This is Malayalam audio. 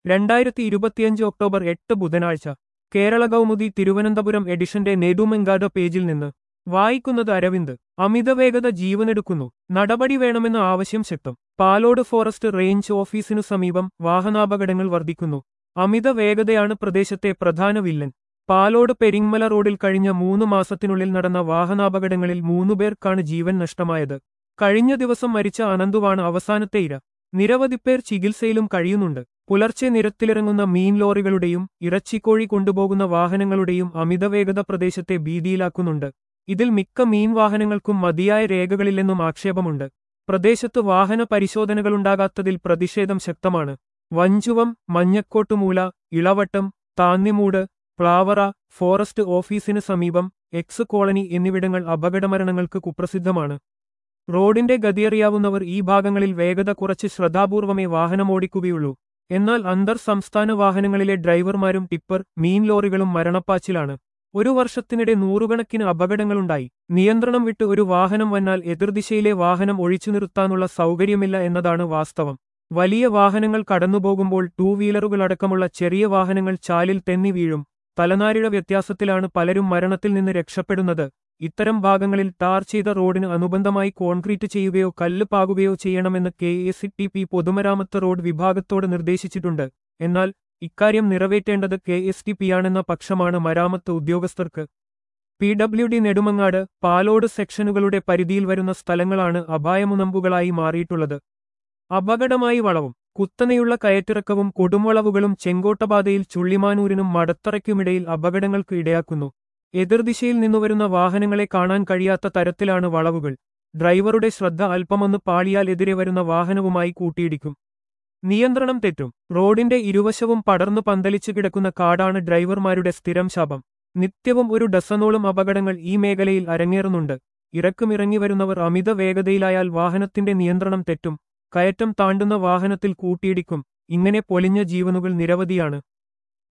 രണ്ടായിരത്തി ഇരുപത്തിയഞ്ച് ഒക്ടോബർ എട്ട് ബുധനാഴ്ച കേരള കൗമുദി തിരുവനന്തപുരം എഡിഷന്റെ നെടുമെങ്കാത പേജിൽ നിന്ന് വായിക്കുന്നത് അരവിന്ദ് അമിതവേഗത ജീവനെടുക്കുന്നു നടപടി വേണമെന്ന ആവശ്യം ശക്തം പാലോട് ഫോറസ്റ്റ് റേഞ്ച് ഓഫീസിനു സമീപം വാഹനാപകടങ്ങൾ വർദ്ധിക്കുന്നു അമിത വേഗതയാണ് പ്രദേശത്തെ പ്രധാന വില്ലൻ പാലോട് പെരിങ്മല റോഡിൽ കഴിഞ്ഞ മൂന്ന് മാസത്തിനുള്ളിൽ നടന്ന വാഹനാപകടങ്ങളിൽ മൂന്നുപേർക്കാണ് ജീവൻ നഷ്ടമായത് കഴിഞ്ഞ ദിവസം മരിച്ച അനന്തുവാണ് അവസാനത്തെ ഇര നിരവധി പേർ ചികിത്സയിലും കഴിയുന്നുണ്ട് പുലർച്ചെ നിരത്തിലിറങ്ങുന്ന മീൻ ലോറികളുടെയും ഇറച്ചിക്കോഴി കൊണ്ടുപോകുന്ന വാഹനങ്ങളുടെയും അമിതവേഗത പ്രദേശത്തെ ഭീതിയിലാക്കുന്നുണ്ട് ഇതിൽ മിക്ക മീൻ വാഹനങ്ങൾക്കും മതിയായ രേഖകളില്ലെന്നും ആക്ഷേപമുണ്ട് പ്രദേശത്ത് വാഹന പരിശോധനകളുണ്ടാകാത്തതിൽ പ്രതിഷേധം ശക്തമാണ് വഞ്ചുവം മഞ്ഞക്കോട്ടുമൂല ഇളവട്ടം താന്നിമൂട് പ്ലാവറ ഫോറസ്റ്റ് ഓഫീസിന് സമീപം എക്സ് കോളനി എന്നിവിടങ്ങൾ അപകടമരണങ്ങൾക്ക് കുപ്രസിദ്ധമാണ് റോഡിന്റെ ഗതിയറിയാവുന്നവർ ഈ ഭാഗങ്ങളിൽ വേഗത കുറച്ച് ശ്രദ്ധാപൂർവമേ വാഹനമോടിക്കുകയുള്ളൂ എന്നാൽ അന്തർ സംസ്ഥാന വാഹനങ്ങളിലെ ഡ്രൈവർമാരും ടിപ്പർ മീൻ ലോറികളും മരണപ്പാച്ചിലാണ് ഒരു വർഷത്തിനിടെ നൂറുകണക്കിന് അപകടങ്ങളുണ്ടായി നിയന്ത്രണം വിട്ട് ഒരു വാഹനം വന്നാൽ എതിർദിശയിലെ വാഹനം ഒഴിച്ചു നിർത്താനുള്ള സൗകര്യമില്ല എന്നതാണ് വാസ്തവം വലിയ വാഹനങ്ങൾ കടന്നുപോകുമ്പോൾ ടൂ വീലറുകളടക്കമുള്ള ചെറിയ വാഹനങ്ങൾ ചാലിൽ തെന്നി വീഴും തലനാരിഴ വ്യത്യാസത്തിലാണ് പലരും മരണത്തിൽ നിന്ന് രക്ഷപ്പെടുന്നത് ഇത്തരം ഭാഗങ്ങളിൽ ടാർ ചെയ്ത റോഡിന് അനുബന്ധമായി കോൺക്രീറ്റ് ചെയ്യുകയോ കല്ല് പാകുകയോ ചെയ്യണമെന്ന് കെ എസ് ടി പി പൊതുമരാമത്ത് റോഡ് വിഭാഗത്തോട് നിർദ്ദേശിച്ചിട്ടുണ്ട് എന്നാൽ ഇക്കാര്യം നിറവേറ്റേണ്ടത് കെ എസ് ടി പിയാണെന്ന പക്ഷമാണ് മരാമത്ത് ഉദ്യോഗസ്ഥർക്ക് P W D Nedumangad Palode സെക്ഷനുകളുടെ പരിധിയിൽ വരുന്ന സ്ഥലങ്ങളാണ് അപായമുനമ്പുകളായി മാറിയിട്ടുള്ളത് അപകടമായി വളവും കുത്തനെയുള്ള കയറ്റിറക്കവും കൊടുംവളവുകളും ചെങ്കോട്ടപാതയിൽ ചുള്ളിമാനൂരിനും മടത്തറയ്ക്കുമിടയിൽ അപകടങ്ങൾക്ക് ഇടയാക്കുന്നു എതിർദിശയിൽ നിന്നുവരുന്ന വാഹനങ്ങളെ കാണാൻ കഴിയാത്ത തരത്തിലാണ് വളവുകൾ ഡ്രൈവറുടെ ശ്രദ്ധ അല്പമൊന്ന് പാളിയാൽ എതിരെ വരുന്ന വാഹനവുമായി കൂട്ടിയിടിക്കും നിയന്ത്രണം തെറ്റും റോഡിന്റെ ഇരുവശവും പടർന്നു പന്തലിച്ചു കിടക്കുന്ന കാടാണ് ഡ്രൈവർമാരുടെ സ്ഥിരം ശാപം നിത്യവും ഒരു ഡസനോളം അപകടങ്ങൾ ഈ മേഖലയിൽ അരങ്ങേറുന്നുണ്ട് ഇറക്കുമിറങ്ങി വരുന്നവർ അമിത വേഗതയിലായാൽ വാഹനത്തിന്റെ നിയന്ത്രണം തെറ്റും കയറ്റം താണ്ടുന്ന വാഹനത്തിൽ കൂട്ടിയിടിക്കും ഇങ്ങനെ പൊലിഞ്ഞ ജീവനുകൾ നിരവധിയാണ്